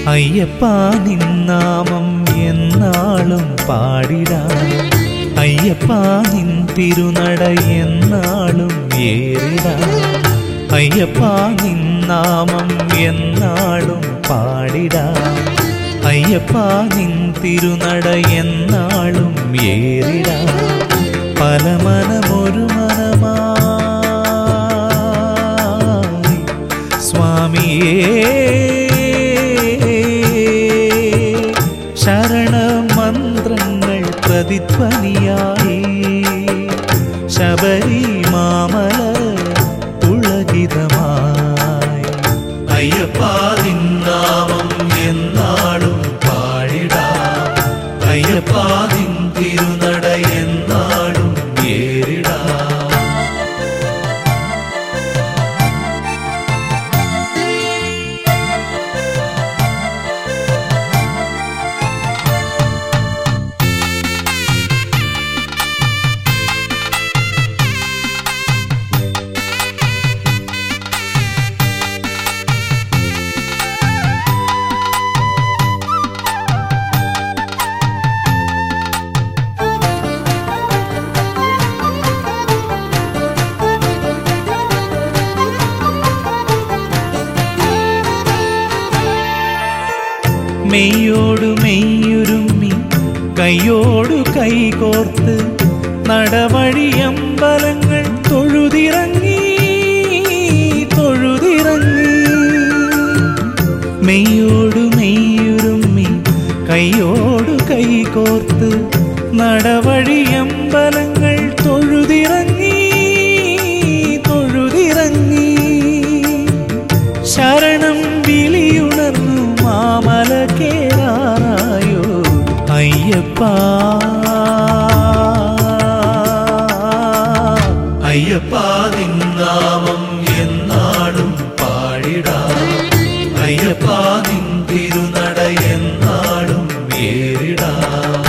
അയ്യപ്പ നിന്നാമം എന്നാളും പാടിടാം അയ്യപ്പ നിൻ തിരുനട എന്നാളും ഏറിടാം അയ്യപ്പ നിന്നാമം എന്നാളും പാടിടാം അയ്യപ്പ നിൻ തിരുനട എന്നാളും ഏറിടാം പല മനമൊരു മനമായി സ്വാമിയേ ശരണമന്ത്രങ്ങൾ പ്രതിധ്വനിയായി ശബരി മാമല പുളകിതമായി അയ്യപ്പ നിന്നാമം എന്നാളും പാടിടാം അയ്യപ്പ നിൻ തിരുനട എന്നാളും ഏറിടാം മെയ്യോടു മെയ്യുരുമ്മി കൈയോടു കൈകോർത്ത് നടവഴിയമ്പലങ്ങൾ തൊഴുതിറങ്ങി തൊഴുതിറങ്ങി മെയ്യോടു മെയ്യുരുമ്മി കൈയോടു കൈകോർത്ത് നടവഴിയമ്പലങ്ങൾ തൊഴുതിറങ്ങി തൊഴുതിറങ്ങി ശരണം വിളിയുണർന്നു മാമല കേറായോ അയ്യപ്പ അയ്യപ്പ നിന്നാമം എന്നാളും പാടിടാം അയ്യപ്പ നിൻ തിരുനട എന്നാളും ഏറിടാം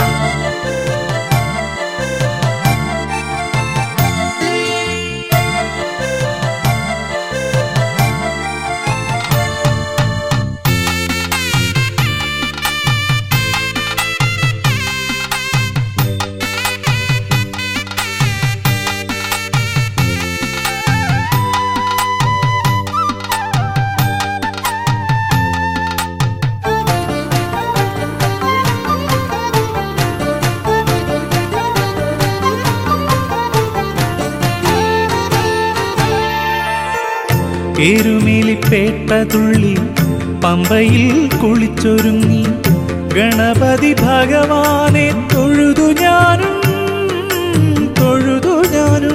എരുമേലിപ്പേട്ട തുള്ളി പമ്പയിൽ കുളിച്ചൊരുങ്ങി ഗണപതി ഭഗവാനെ തൊഴുതു ഞാനും തൊഴുതു ഞാനും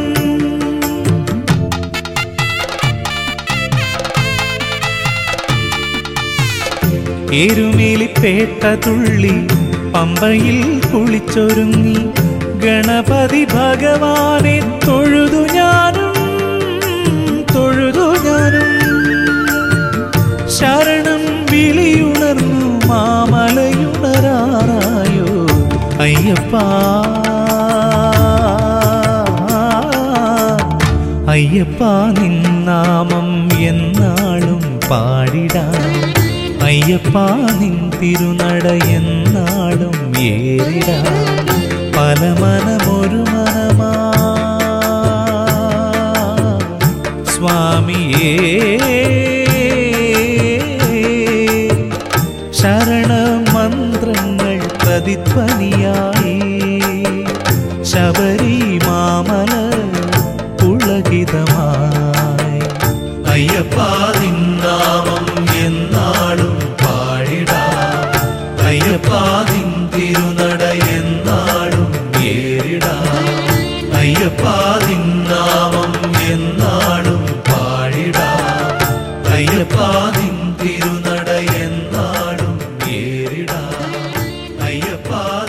എരുമേലിപ്പേട്ട തുള്ളി പമ്പയിൽ കുളിച്ചൊരുങ്ങി ഗണപതി ഭഗവാനെ തൊഴുതു ഞാനും തൊഴുതു ഞാനും ശരണം വിളിയുണർന്നു മാമലയുണരാറായോ അയ്യപ്പ അയ്യപ്പ നിന്നാമം എന്നാളും പാടിടാം അയ്യപ്പ നിൻ തിരുനട എന്നാളും ഏറിടാം പല മനമൊരു മനമാ സ്വാമിയേ ശരണമന്ത്രങ്ങൾ പ്രതിധ്വനിയായി ശബരി മാമല പുളകിതമായി അയ്യപ്പ നിന്നാമം എന്നാളും പാടിടാം അയ്യപ്പ നിൻ തിരുനട എന്നാളും ഏറിടാം അയ്യപ്പ നിന്നാമം എന്നാളും പാടിടാം അയ്യപ്പ നിൻ തിരുനട എന്നാളും ഏറിടാം അയ്യപ്പ